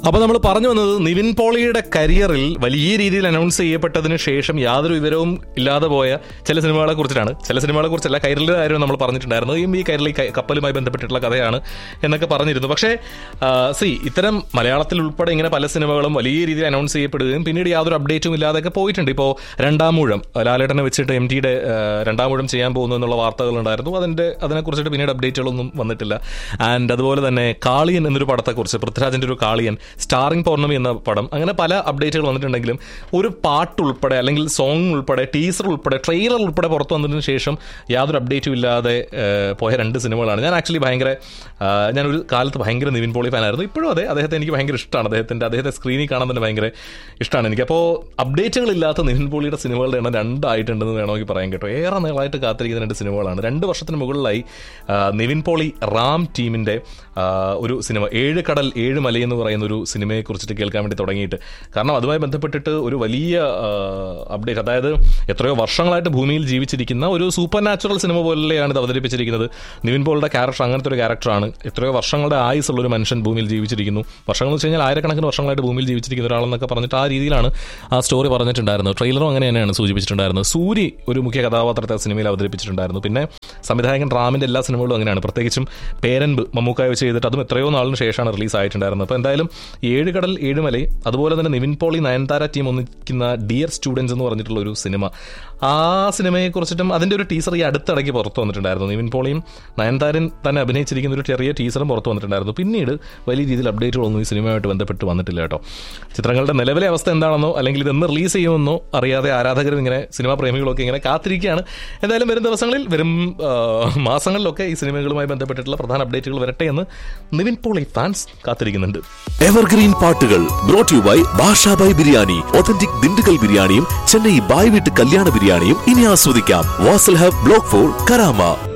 അപ്പൊ നമ്മൾ പറഞ്ഞു വന്നത് നിവിൻ പോളിയുടെ കരിയറിൽ വലിയ രീതിയിൽ അനൗൺസ് ചെയ്യപ്പെട്ടതിന് ശേഷം യാതൊരു വിവരവും ഇല്ലാതെ പോയ ചില സിനിമകളെ കുറിച്ചിട്ടാണ് ചില സിനിമകളെ കുറിച്ചല്ല കൈരളിയുടെ കാര്യം നമ്മൾ പറഞ്ഞിട്ടുണ്ടായിരുന്നു ഈ ഈ കൈരളി ക- കപ്പലുമായി ബന്ധപ്പെട്ടിട്ടുള്ള കഥയാണ് എന്നൊക്കെ പറഞ്ഞിരുന്നു പക്ഷേ സി ഇത്തരം മലയാളത്തിൽ ഉൾപ്പെടെ ഇങ്ങനെ പല സിനിമകളും വലിയ രീതിയിൽ അനൗൺസ് ചെയ്യപ്പെടുകയും പിന്നീട് യാതൊരു അപ്ഡേറ്റും ഇല്ലാതെയൊക്കെ പോയിട്ടുണ്ട് ഇപ്പോൾ രണ്ടാം മൂഴം ലാലേട്ടനെ വെച്ചിട്ട് എം ടിയുടെ രണ്ടാം മൂഴം ചെയ്യാൻ പോകുന്നു എന്നുള്ള വാർത്തകൾ ഉണ്ടായിരുന്നു അതിന്റെ അതിനെക്കുറിച്ചിട്ട് പിന്നീട് അപ്ഡേറ്റുകളൊന്നും വന്നിട്ടില്ല ആൻഡ് അതുപോലെ തന്നെ കാളിയൻ എന്നൊരു പടത്തെക്കുറിച്ച് പൃഥ്വിരാജിന്റെ ഒരു കാളിയൻ സ്റ്റാറിംഗ് പൗർണമി എന്ന പടം അങ്ങനെ പല അപ്ഡേറ്റുകൾ വന്നിട്ടുണ്ടെങ്കിലും ഒരു പാട്ട് ഉൾപ്പെടെ അല്ലെങ്കിൽ സോങ് ഉൾപ്പെടെ ടീസർ ഉൾപ്പെടെ ട്രെയിലർ ഉൾപ്പെടെ പുറത്തു വന്നതിന് ശേഷം യാതൊരു അപ്ഡേറ്റും ഇല്ലാതെ ഏഹ്, പോയ രണ്ട് സിനിമകളാണ് ഞാൻ ആക്ച്വലി ഭയങ്കര ആ, ഞാനൊരു കാലത്ത് ഭയങ്കര നിവിൻ പോളി ഫാനായിരുന്നു ഇപ്പോഴും അതെ അദ്ദേഹത്തെ എനിക്ക് ഭയങ്കര ഇഷ്ടമാണ് അദ്ദേഹത്തിന്റെ അദ്ദേഹത്തെ സ്ക്രീനിൽ കാണാൻ തന്നെ ഭയങ്കര ഇഷ്ടമാണ് എനിക്ക് അപ്പോൾ അപ്ഡേറ്റുകൾ ഇല്ലാത്ത നിവിൻ പോളിയുടെ സിനിമകളുടെ എണ്ണം രണ്ടായിട്ടുണ്ടെന്ന് വേണമെങ്കിൽ പറയാൻ കേട്ടോ ഏറെ നാളായിട്ട് കാത്തിരിക്കുന്ന രണ്ട് സിനിമകളാണ് രണ്ട് വർഷത്തിന് മുകളിലായി ആ, നിവിൻ പോളി റാം ടീമിന്റെ ആ, ഒരു സിനിമ ഏഴ് കടൽ ഏഴ് മല എന്ന് പറയുന്ന ഒരു സിനിമയെ കുറിച്ചിട്ട് കേൾക്കാൻ വേണ്ടി തുടങ്ങിയിട്ട് കാരണം അതുമായി ബന്ധപ്പെട്ടിട്ട് ഒരു വലിയ അപ്ഡേറ്റ് അതായത് എത്രയോ വർഷങ്ങളായിട്ട് ഭൂമിയിൽ ജീവിച്ചിരിക്കുന്ന ഒരു സൂപ്പർ നാച്ചുറൽ സിനിമ പോലെയാണ് ഇത് അവതരിപ്പിച്ചിരിക്കുന്നത് നിവിൻ പോളിയുടെ ക്യാരക്ടർ അങ്ങനത്തെ ഒരു ക്യാരക്ടറാണ് എത്രയോ വർഷങ്ങളുടെ ആയുസുള്ള ഒരു മനുഷ്യൻ ഭൂമിയിൽ ജീവിച്ചിരിക്കുന്നു വർഷങ്ങൾ എന്ന് വെച്ച് കഴിഞ്ഞാൽ ആയിരക്കണക്കിന് വർഷങ്ങളായിട്ട് ഭൂമിയിൽ ജീവിച്ചിരിക്കുന്ന ഒരാളെന്നൊക്കെ പറഞ്ഞിട്ട് ആ രീതിയിലാണ് ആ സ്റ്റോറി പറഞ്ഞിട്ടുണ്ടായിരുന്നത് ട്രെയിലറും അങ്ങനെ തന്നെയാണ് സൂചിപ്പിച്ചിട്ടുണ്ടായിരുന്നത് സൂരി ഒരു മുഖ്യ കഥാപാത്രത്തെ ആ സിനിമയിൽ അവതരിപ്പിച്ചിട്ടുണ്ടായിരുന്നു പിന്നെ സംവിധായകൻ റാമിന്റെ എല്ലാ സിനിമകളും അങ്ങനെയാണ് പ്രത്യേകിച്ചും പേരൻപ് മമ്മൂക്കായ വെച്ച് ചെയ്തിട്ട് അതും എത്രയോ നാളിന് ശേഷമാണ് റിലീസ് ആയിട്ടുണ്ടായിരുന്നത് അപ്പോൾ എന്തായാലും ഏഴ് കടൽ ഏഴുമല അതുപോലെ തന്നെ നിവിൻ പോളി നയൻതാര ടീം ഒന്നിക്കുന്ന ഡിയർ സ്റ്റുഡൻസ് എന്ന് പറഞ്ഞിട്ടുള്ള ഒരു സിനിമ ആ സിനിമയെ കുറിച്ചിട്ടും അതിന്റെ ഒരു ടീസർ ഈ അടുത്തിടയ്ക്ക് പുറത്തു വന്നിട്ടുണ്ടായിരുന്നു നിവിൻ പോളിയും നയൻതാരൻ തന്നെ അഭിനയിച്ചിരിക്കുന്ന ഒരു ചെറിയ ടീസറും പുറത്തു വന്നിട്ടുണ്ടായിരുന്നു പിന്നീട് വലിയ രീതിയിൽ അപ്ഡേറ്റുകളൊന്നും ഈ സിനിമയുമായിട്ട് ബന്ധപ്പെട്ട് വന്നിട്ടില്ല കേട്ടോ ചിത്രങ്ങളുടെ നിലവിലെ അവസ്ഥ എന്താണെന്നോ അല്ലെങ്കിൽ ഇത് എന്ന് റിലീസ് ചെയ്യുമെന്നോ അറിയാതെ ആരാധകരും ഇങ്ങനെ സിനിമാ പ്രേമികളൊക്കെ ഇങ്ങനെ കാത്തിരിക്കുകയാണ് എന്തായാലും വരും ദിവസങ്ങളിൽ വരും ആ, മാസങ്ങളിലൊക്കെ ഈ സിനിമകളുമായി ബന്ധപ്പെട്ടിട്ടുള്ള പ്രധാന അപ്ഡേറ്റുകൾ വരട്ടെ എന്ന് നിവിൻ പോളി ഫാൻസ് കാത്തിരിക്കുന്നുണ്ട് എവർഗ്രീൻ പാട്ടുകൾ brought you by Bashabhai biryani authentic Dindigul ബിരിയാണിയും ചെന്നൈ ബായ് വീട്ട് കല്യാണ ബിരിയാണിയും ഇനി ആസ്വദിക്കാം Wasl hub block four Karama